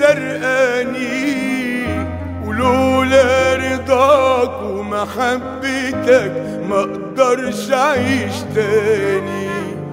غرقاني ولولا رضاك ومحبتك ما اقدرش اعيش تاني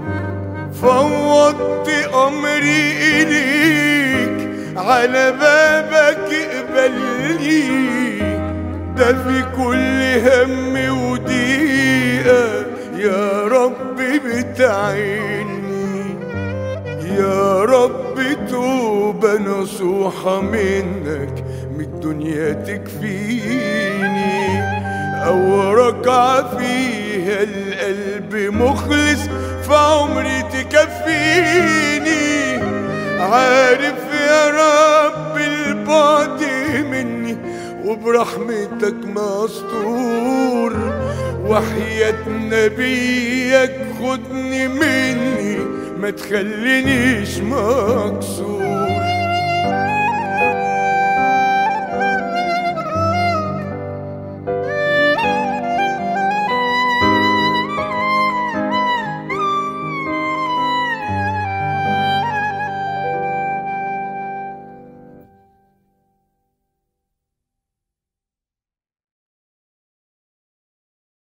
فوضت امري اليك على بابك اقبلني ده في كل هم وضيقة يا رب بتعيني يا رب توبة نصوحة منك من الدنيا تكفيني أو ركعة فيها القلب مخلص في عمري تكفيني عارف يا رب البعد مني وبرحمتك مستور وحياة نبيك خدني مني ما تخلينيش مكسور